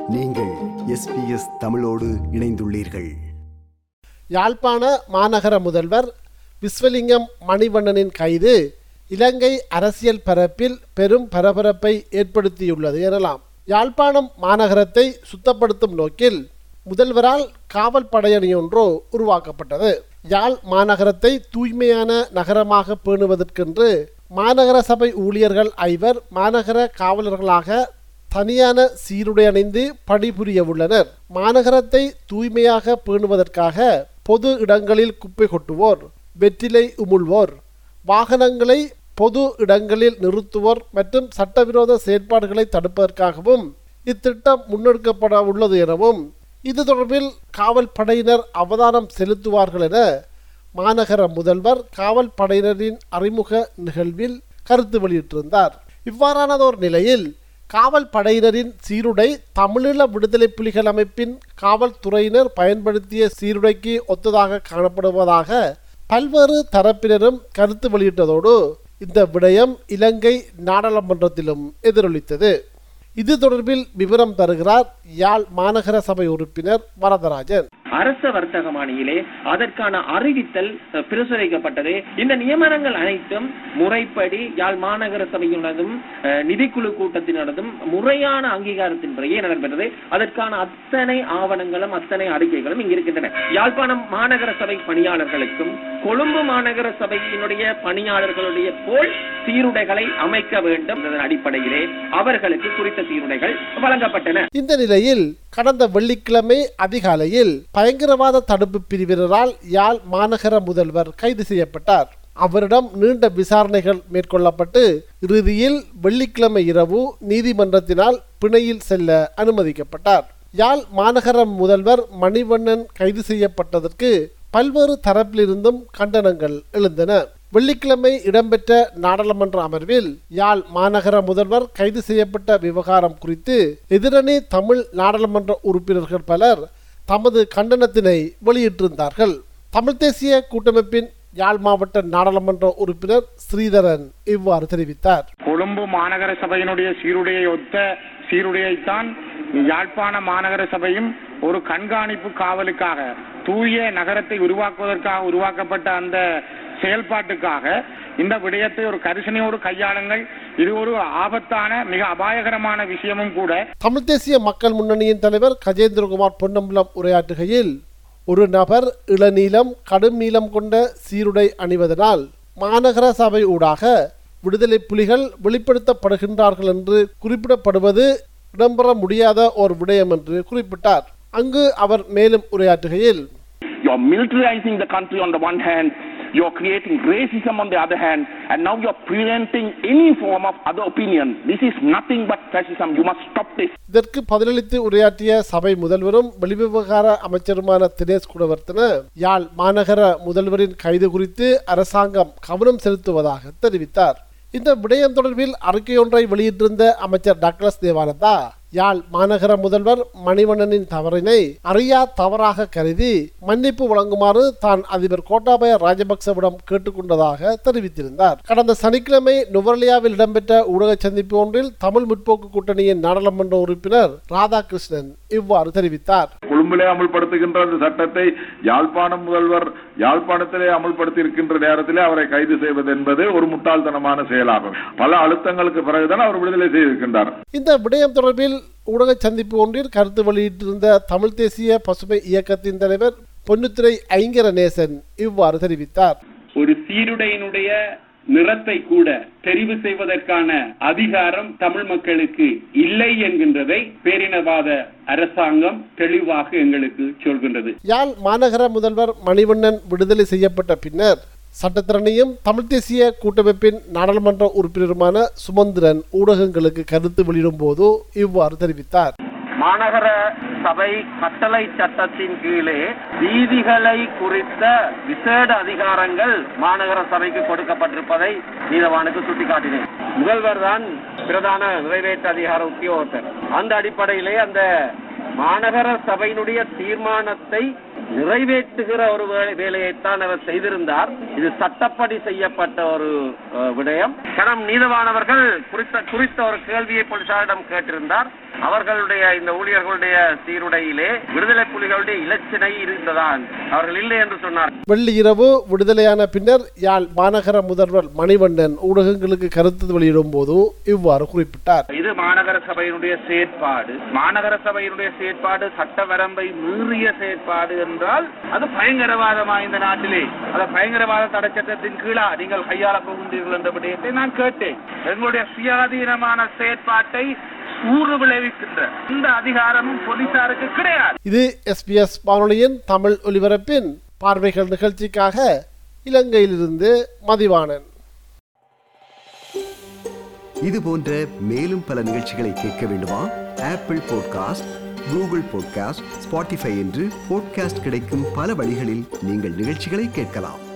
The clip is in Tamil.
நீங்கள் எஸ்பிஎஸ் தமிழோடு இணைந்துள்ளீர்கள் யாழ்ப்பாண மாநகர முதல்வர் விஸ்வலிங்கம் மணிவண்ணனின் கைது இலங்கை அரசியல் பரப்பில் பெரும் பரபரப்பை ஏற்படுத்தியுள்ளது எனலாம் யாழ்ப்பாணம் மாநகரத்தை சுத்தப்படுத்தும் நோக்கில் முதல்வரால் காவல் படையணியொன்று உருவாக்கப்பட்டது யாழ் மாநகரத்தை தூய்மையான நகரமாக பேணுவதற்கென்று மாநகர சபை ஊழியர்கள் ஐவர் மாநகர காவலர்களாக தனியான சீருடை அணிந்து பணிபுரிய உள்ளனர் மாநகரத்தை தூய்மையாக பேணுவதற்காக பொது இடங்களில் குப்பை கொட்டுவோர் வெற்றிலை உமிழ்வோர் வாகனங்களை பொது இடங்களில் நிறுத்துவோர் மற்றும் சட்டவிரோத செயற்பாடுகளை தடுப்பதற்காகவும் இத்திட்டம் முன்னெடுக்கப்பட உள்ளது எனவும் இது தொடர்பில் காவல் படையினர் அவதானம் செலுத்துவார்கள் என மாநகர முதல்வர் காவல் படையினரின் அறிமுக நிகழ்வில் கருத்து வெளியிட்டிருந்தார் இவ்வாறானதோர் நிலையில் காவல் படையினரின் சீருடை தமிழீழ விடுதலை புலிகள் அமைப்பின் காவல்துறையினர் பயன்படுத்திய சீருடைக்கு ஒத்ததாக காணப்படுவதாக பல்வேறு தரப்பினரும் கருத்து வெளியிட்டதோடு இந்த விடயம் இலங்கை நாடாளுமன்றத்திலும் எதிரொலித்தது இது தொடர்பில் விவரம் தருகிறார் யாழ் மாநகர சபை உறுப்பினர் வரதராஜன் அரச வர்த்தக மானியிலே அதற்கான அறிவித்தல் அஹ், பிரசுரிக்கப்பட்டது இந்த நியமனங்கள் அனைத்தும் முறைப்படி யாழ் மாநகர சபையினதும் அஹ், நிதிக்குழு கூட்டத்தினதும் முறையான அங்கீகாரத்தின் பிறகே நடைபெற்றது அதற்கான அத்தனை ஆவணங்களும் அத்தனை அறிக்கைகளும் இங்கு இருக்கின்றன யாழ்ப்பாணம் மாநகர சபை பணியாளர்களுக்கும் கொழும்பு மாநகர சபையினுடைய பணியாளர்களுடைய போல் சீருடைகளை அமைக்க வேண்டும் என்பதன் அடிப்படையிலே அவர்களுக்கு குறித்த சீருடைகள் வழங்கப்பட்டன இந்த நிலையில் கடந்த வெள்ளிக்கிழமை அதிகாலையில் பயங்கரவாத தடுப்பு பிரிவினரால் யாழ் மாநகர முதல்வர் கைது செய்யப்பட்டார் அவரிடம் நீண்ட விசாரணைகள் மேற்கொள்ளப்பட்டு இறுதியில் வெள்ளிக்கிழமை இரவு நீதிமன்றத்தினால் பிணையில் செல்ல அனுமதிக்கப்பட்டார் யாழ் மாநகர முதல்வர் மணிவண்ணன் கைது செய்யப்பட்டதற்கு பல்வேறு தரப்பிலிருந்தும் கண்டனங்கள் எழுந்தன வெள்ளிக்கிழமை இடம்பெற்ற நாடாளுமன்ற அமர்வில் யாழ் மாநகர முதல்வர் கைது செய்யப்பட்ட விவகாரம் குறித்து எதிரணி தமிழ் நாடாளுமன்ற உறுப்பினர்கள் பலர் தமது கண்டனத்தினை வெளியிட்டிருந்தார்கள் தமிழ் தேசிய கூட்டமைப்பின் யாழ் மாவட்ட நாடாளுமன்ற உறுப்பினர் ஸ்ரீதரன் இவ்வாறு தெரிவித்தார் கொழும்பு மாநகர சபையினுடைய சீருடையை ஒத்த சீருடையைத்தான் யாழ்ப்பாண மாநகர சபையும் ஒரு கண்காணிப்பு காவலுக்காக தூய நகரத்தை உருவாக்குவதற்காக உருவாக்கப்பட்ட அந்த செயல்பாட்டுக்காக இந்த விடயத்தை ஒரு கரிசனையோடு கையாளுங்கள் இது ஒரு ஆபத்தான மிக அபாயகரமான விஷயமும் கூட தமிழ் தேசிய மக்கள் முன்னணியின் தலைவர் கஜேந்திரகுமார் பொன்னம்பலம் உரையாற்றுகையில் ஒரு நபர் இளநீளம் கடும் நீளம் கொண்ட சீருடை அணிவதனால் மாநகர சபை ஊடாக விடுதலை புலிகள் வெளிப்படுத்தப்படுகின்றார்கள் என்று குறிப்பிடப்படுவது இடம்பெற முடியாத ஒரு விடயம் என்று குறிப்பிட்டார் அங்கு அவர் மேலும் உரையாற்றுகையில் You're militarizing the country on the one hand, you're creating racism on the other hand, and now you're preventing any form of other opinion. This is nothing but fascism. You must stop this. இதற்கு பதிலளித்து உரையாற்றிய சபை முதல்வரும் வெளிவிவகார அமைச்சருமான தினேஷ் குணவர்த்தன யாழ் மாநகர முதல்வரின் கைது குறித்து அரசாங்கம் கவனம் செலுத்துவதாக தெரிவித்தார் இந்த விடயம் தொடர்பில் அறிக்கையொன்றை வெளியிட்டிருந்த அமைச்சர் டாக்டர்ஸ் தேவானந்தா யாழ் மாநகர முதல்வர் மணிவண்ணனின் தவறினை அறியா தவறாக கருதி மன்னிப்பு வழங்குமாறு தான் அதிபர் கோட்டாபய ராஜபக்சவிடம் கேட்டுக்கொண்டதாக தெரிவித்திருந்தார் கடந்த சனிக்கிழமை நுவரலியாவில் இடம்பெற்ற ஊடக சந்திப்பு ஒன்றில் தமிழ் முற்போக்கு கூட்டணியின் நாடாளுமன்ற உறுப்பினர் ராதாகிருஷ்ணன் இவ்வாறு தெரிவித்தார் கொழும்பிலே அமுல்படுத்துகின்ற அந்த சட்டத்தை யாழ்ப்பாணம் முதல்வர் யாழ்ப்பாணத்திலே அமுல்படுத்தி இருக்கின்ற நேரத்திலே அவரை கைது செய்வது என்பது ஒரு முட்டாள்தனமான செயலாகும் பல அழுத்தங்களுக்கு பிறகுதான் அவர் விடுதலை செய்திருக்கின்றார் இந்த விடயம் தொடர்பில் ஊடக சந்திப்பு ஒன்றில் கருத்து வெளியிட்டிருந்த தமிழ் தேசிய பசுமை இயக்கத்தின் தலைவர் பொன்னுத்துறை ஐங்கரநேசன் இவ்வாறு தெரிவித்தார் ஒரு சீருடையினுடைய நிறத்தை கூட தெரிவு செய்வதற்கான அதிகாரம் தமிழ் மக்களுக்கு இல்லை என்கின்றதை பேரினவாத அரசாங்கம் தெளிவாக எங்களுக்கு சொல்கின்றது யாழ் மாநகர முதல்வர் மணிவண்ணன் விடுதலை செய்யப்பட்ட பின்னர் சட்டத்திறனையும் தமிழ் தேசிய கூட்டமைப்பின் நாடாளுமன்ற உறுப்பினருமான சுமந்திரன் ஊடகங்களுக்கு கருத்து வெளியிடும் போது இவ்வாறு தெரிவித்தார் மாநகர சபை கட்டளை சட்டத்தின் கீழே வீதிகளை குறித்த விசேட அதிகாரங்கள் மாநகர சபைக்கு கொடுக்கப்பட்டிருப்பதை நீதவானுக்கு சுட்டிக்காட்டினேன் முதல்வர் தான் பிரதான நிறைவேற்று அதிகார உத்தியோகத்தர் அந்த அடிப்படையிலே அந்த மாநகர சபையினுடைய தீர்மானத்தை நிறைவேற்றுகிற ஒரு வே- வேலையைத்தான் அவர் செய்திருந்தார் இது சட்டப்படி செய்யப்பட்ட ஒரு அஹ், விடயம் கணம் நீதவானவர்கள் குறித்த குறித்த ஒரு கேள்வியை போலீசாரிடம் கேட்டிருந்தார் அவர்களுடைய இந்த ஊழியர்களுடைய சீருடையிலே விடுதலை புலிகளுடைய இலச்சினை இருந்ததான் அவர்கள் இல்லை என்று சொன்னார் வெள்ளி இரவு விடுதலையான பின்னர் யாழ் மாநகர முதல்வர் மணிவண்ணன் ஊடகங்களுக்கு கருத்து வெளியிடும் போது இவ்வாறு குறிப்பிட்டார் இது மாநகர சபையினுடைய செயற்பாடு மாநகர சபையினுடைய செயற்பாடு சட்ட வரம்பை மீறிய செயற்பாடு என்றால் அது பயங்கரவாதமா இந்த நாட்டிலே அந்த பயங்கரவாத தடை சட்டத்தின் கீழா நீங்கள் கையாள போகின்றீர்கள் என்ற விடயத்தை நான் கேட்டேன் எங்களுடைய சுயாதீனமான செயற்பாட்டை ஊறு விளைவிக்கின்ற இந்த அதிகாரமும் போலீசாருக்கு கிடையாது இது எஸ்பிஎஸ் வானொலியின் தமிழ் ஒலிபரப்பின் பார்வைகள் நிகழ்ச்சிக்காக இலங்கையிலிருந்து மதிவாணன் இது போன்ற மேலும் பல நிகழ்ச்சிகளை கேட்க வேண்டுமா Apple podcast Google podcast Spotify என்று பாட்காஸ்ட் கிடைக்கும் பல வழிகளில் நீங்கள் நிகழ்ச்சிகளை கேட்கலாம்